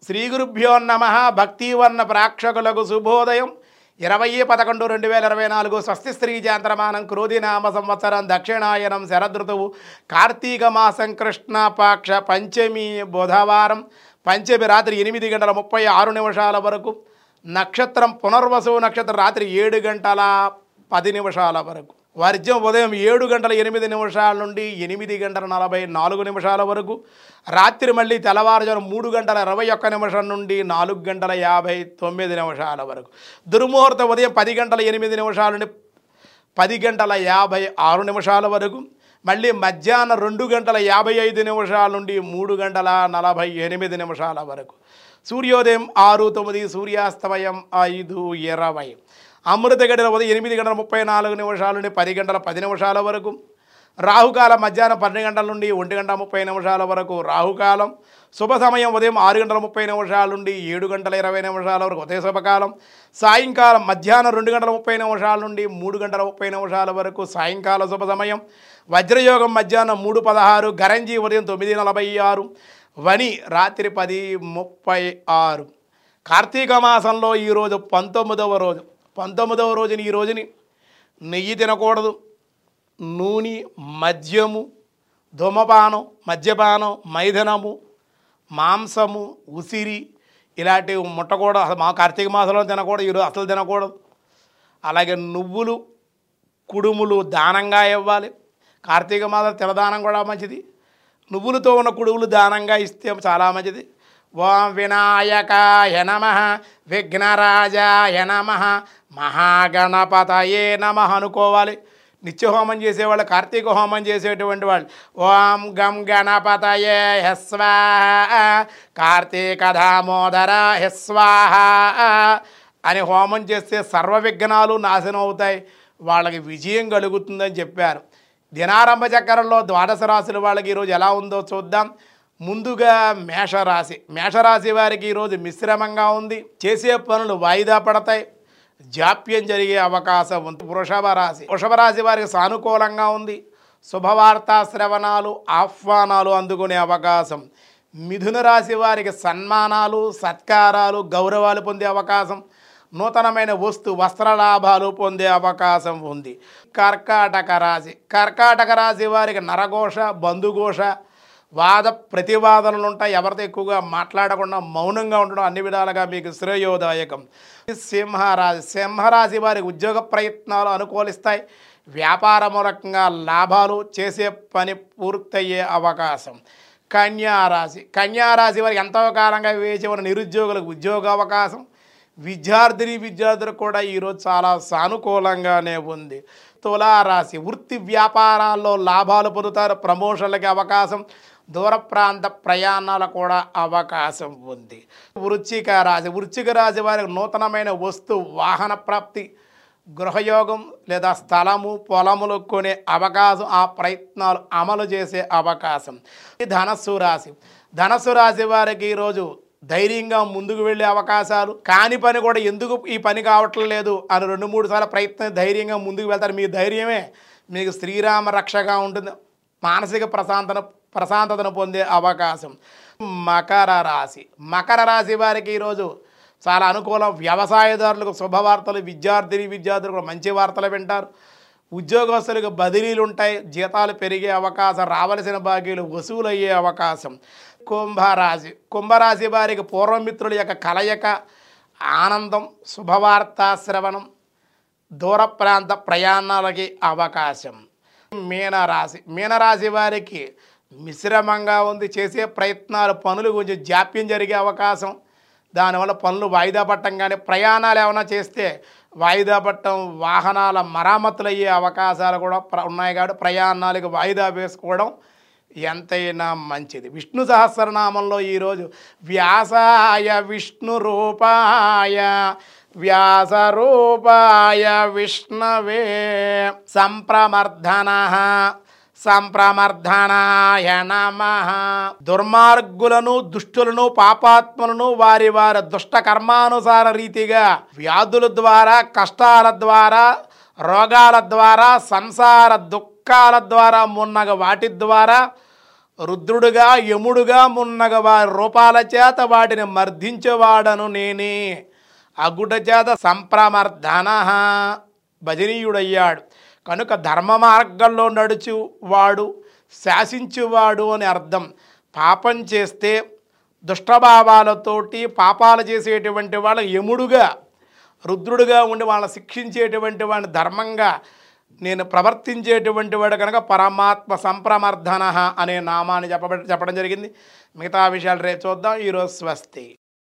శ్రీ గురుభ్యో నమ భక్తివర్ణ ప్రేక్షకులకు శుభోదయం ఇరవై పదకొండు రెండు వేల ఇరవై నాలుగు స్వస్తి స్త్రీ జాంతరమానం క్రోధినామ సంవత్సరం దక్షిణాయనం శరదృతువు కార్తీక మాసం కృష్ణపాక్ష పంచమి బుధవారం పంచమి రాత్రి ఎనిమిది గంటల ముప్పై ఆరు నిమిషాల వరకు నక్షత్రం పునర్వసు నక్షత్రం రాత్రి ఏడు గంటల పది నిమిషాల వరకు వర్జం ఉదయం ఏడు గంటల ఎనిమిది నిమిషాల నుండి ఎనిమిది గంటల నలభై నాలుగు నిమిషాల వరకు రాత్రి మళ్ళీ తెల్లవారుజాము మూడు గంటల ఇరవై ఒక్క నిమిషం నుండి నాలుగు గంటల యాభై తొమ్మిది నిమిషాల వరకు దుర్ముహూర్తం ఉదయం పది గంటల ఎనిమిది నిమిషాల నుండి పది గంటల యాభై ఆరు నిమిషాల వరకు మళ్ళీ మధ్యాహ్నం రెండు గంటల యాభై ఐదు నిమిషాల నుండి మూడు గంటల నలభై ఎనిమిది నిమిషాల వరకు సూర్యోదయం ఆరు తొమ్మిది సూర్యాస్తమయం ఐదు ఇరవై అమృత గడిల ఉదయం ఎనిమిది గంటల ముప్పై నాలుగు నిమిషాల నుండి పది గంటల పది నిమిషాల వరకు రాహుకాలం మధ్యాహ్నం పన్నెండు గంటల నుండి ఒంటి గంట ముప్పై నిమిషాల వరకు రాహుకాలం శుభ సమయం ఉదయం ఆరు గంటల ముప్పై నిమిషాల నుండి ఏడు గంటల ఇరవై నిమిషాల వరకు ఉదయ శుభకాలం సాయంకాలం మధ్యాహ్నం రెండు గంటల ముప్పై నిమిషాల నుండి మూడు గంటల ముప్పై నిమిషాల వరకు సాయంకాల శుభ సమయం వజ్రయోగం మధ్యాహ్నం మూడు పదహారు గరంజీ ఉదయం తొమ్మిది నలభై ఆరు వని రాత్రి పది ముప్పై ఆరు కార్తీక మాసంలో ఈరోజు పంతొమ్మిదవ రోజు పంతొమ్మిదవ రోజుని ఈ రోజుని నెయ్యి తినకూడదు నూనె మద్యము ధూమపానం మద్యపానం మైథనము మాంసము ఉసిరి ఇలాంటివి ముట్టకూడదు అసలు మా కార్తీక మాసంలో తినకూడదు ఈరోజు అసలు తినకూడదు అలాగే నువ్వులు కుడుములు దానంగా ఇవ్వాలి కార్తీక మాసం తినదానం కూడా మంచిది నువ్వులతో ఉన్న కుడుములు దానంగా ఇస్తే చాలా మంచిది ఓం వినాయకాయ నమ విఘ్నరాజాయ నమ మహాగణపతయే నమ అనుకోవాలి నిత్య హోమం చేసేవాళ్ళు కార్తీక హోమం చేసేటువంటి వాళ్ళు ఓం గం గణపతయే హస్వాహ కార్తీక దామోదర హస్వాహ అని హోమం చేస్తే సర్వ విఘ్నాలు నాశనం అవుతాయి వాళ్ళకి విజయం కలుగుతుందని చెప్పారు దినారంభ చక్రంలో ద్వాదశ రాశుల వాళ్ళకి ఈరోజు ఎలా ఉందో చూద్దాం ముందుగా మేషరాశి మేషరాశి వారికి ఈరోజు మిశ్రమంగా ఉంది చేసే పనులు వాయిదా పడతాయి జాప్యం జరిగే అవకాశం ఉంది వృషభ రాశి వృషభ రాశి వారికి సానుకూలంగా ఉంది శుభవార్తా శ్రవణాలు ఆహ్వానాలు అందుకునే అవకాశం మిథున రాశి వారికి సన్మానాలు సత్కారాలు గౌరవాలు పొందే అవకాశం నూతనమైన వస్తు వస్త్ర లాభాలు పొందే అవకాశం ఉంది కర్కాటక రాశి కర్కాటక రాశి వారికి నరఘోష బంధుఘోష వాద ప్రతివాదనలు ఉంటాయి ఎవరితో ఎక్కువగా మాట్లాడకుండా మౌనంగా ఉండడం అన్ని విధాలుగా మీకు శ్రేయోదాయకం సింహరాశి సింహరాశి వారికి ఉద్యోగ ప్రయత్నాలు అనుకూలిస్తాయి వ్యాపార మూలకంగా లాభాలు చేసే పని పూర్తయ్యే అవకాశం కన్యారాశి కన్యారాశి వారికి ఎంతో కాలంగా వేచి ఉన్న నిరుద్యోగులకు ఉద్యోగ అవకాశం విద్యార్థిని విద్యార్థులకు కూడా ఈరోజు చాలా సానుకూలంగానే ఉంది తులారాశి వృత్తి వ్యాపారాల్లో లాభాలు పొందుతారు ప్రమోషన్లకి అవకాశం దూర ప్రాంత ప్రయాణాలకు కూడా అవకాశం ఉంది వృచ్చిక రాశి వృచ్చిక రాశి వారికి నూతనమైన వస్తు వాహన ప్రాప్తి గృహయోగం లేదా స్థలము పొలములు కొనే అవకాశం ఆ ప్రయత్నాలు అమలు చేసే అవకాశం ఈ ధనస్సు రాశి ధనస్సు రాశి వారికి ఈరోజు ధైర్యంగా ముందుకు వెళ్ళే అవకాశాలు కాని పని కూడా ఎందుకు ఈ పని కావట్లేదు లేదు అని రెండు మూడు సార్లు ప్రయత్నం ధైర్యంగా ముందుకు వెళ్తారు మీ ధైర్యమే మీకు శ్రీరామ రక్షగా ఉంటుంది మానసిక ప్రశాంతన ప్రశాంతతను పొందే అవకాశం మకర రాశి మకర రాశి వారికి ఈరోజు చాలా అనుకూలం వ్యవసాయదారులకు శుభవార్తలు విద్యార్థిని విద్యార్థులు కూడా మంచి వార్తలు వింటారు ఉద్యోగస్తులకు బదిలీలు ఉంటాయి జీతాలు పెరిగే అవకాశం రావలసిన బాకీలు వసూలు అయ్యే అవకాశం కుంభరాశి కుంభరాశి వారికి పూర్వమిత్రుల యొక్క కలయిక ఆనందం శుభవార్త శ్రవణం దూర ప్రాంత ప్రయాణాలకి అవకాశం మీనరాశి మీనరాశి వారికి మిశ్రమంగా ఉంది చేసే ప్రయత్నాలు పనులు కొంచెం జాప్యం జరిగే అవకాశం దానివల్ల పనులు వాయిదా పట్టడం కానీ ప్రయాణాలు ఏమైనా చేస్తే వాయిదా పట్టడం వాహనాల మరామతులు అయ్యే అవకాశాలు కూడా ప్ర- ఉన్నాయి కాబట్టి ప్రయాణాలకు వాయిదా వేసుకోవడం ఎంతైనా మంచిది విష్ణు సహస్రనామంలో ఈరోజు వ్యాసాయ విష్ణు రూపాయ వ్యాస రూపాయ విష్ణవే సంప్రమర్ధన సంప్రమర్ధనాయ నమ దుర్మార్గులను దుష్టులను పాపాత్మలను వారి వారి దుష్ట కర్మానుసార రీతిగా వ్యాధుల ద్వారా కష్టాల ద్వారా రోగాల ద్వారా సంసార దుఃఖాల ద్వారా మున్నగ వాటి ద్వారా రుద్రుడుగా యముడుగా మున్నగ వారి రూపాల చేత వాటిని మర్దించేవాడను నేనే అగుట చేత సంప్రమర్ధన భజనీయుడయ్యాడు కనుక ధర్మ మార్గంలో నడుచువాడు శాసించువాడు అని అర్థం పాపం చేస్తే దుష్టభావాలతోటి పాపాలు చేసేటువంటి వాళ్ళ యముడుగా రుద్రుడుగా ఉండి వాళ్ళని శిక్షించేటువంటి వాడిని ధర్మంగా నేను ప్రవర్తించేటువంటి వాడు కనుక పరమాత్మ సంప్రమర్ధన అనే నామాన్ని చెప్పబ చెప్పడం జరిగింది మిగతా విషయాలు రేపు చూద్దాం ఈరోజు స్వస్తి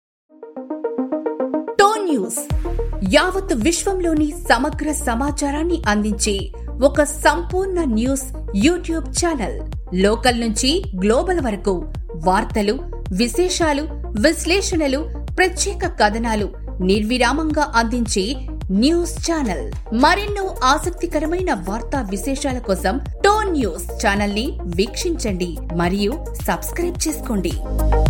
టోన్ న్యూస్ యావత్ విశ్వంలోని సమగ్ర సమాచారాన్ని అందించే ఒక సంపూర్ణ న్యూస్ యూట్యూబ్ ఛానల్ లోకల్ నుంచి గ్లోబల్ వరకు వార్తలు విశేషాలు విశ్లేషణలు ప్రత్యేక కథనాలు నిర్విరామంగా అందించే న్యూస్ ఛానల్ మరెన్నో ఆసక్తికరమైన వార్తా విశేషాల కోసం టోన్ న్యూస్ ఛానల్ ని వీక్షించండి మరియు సబ్స్క్రైబ్ చేసుకోండి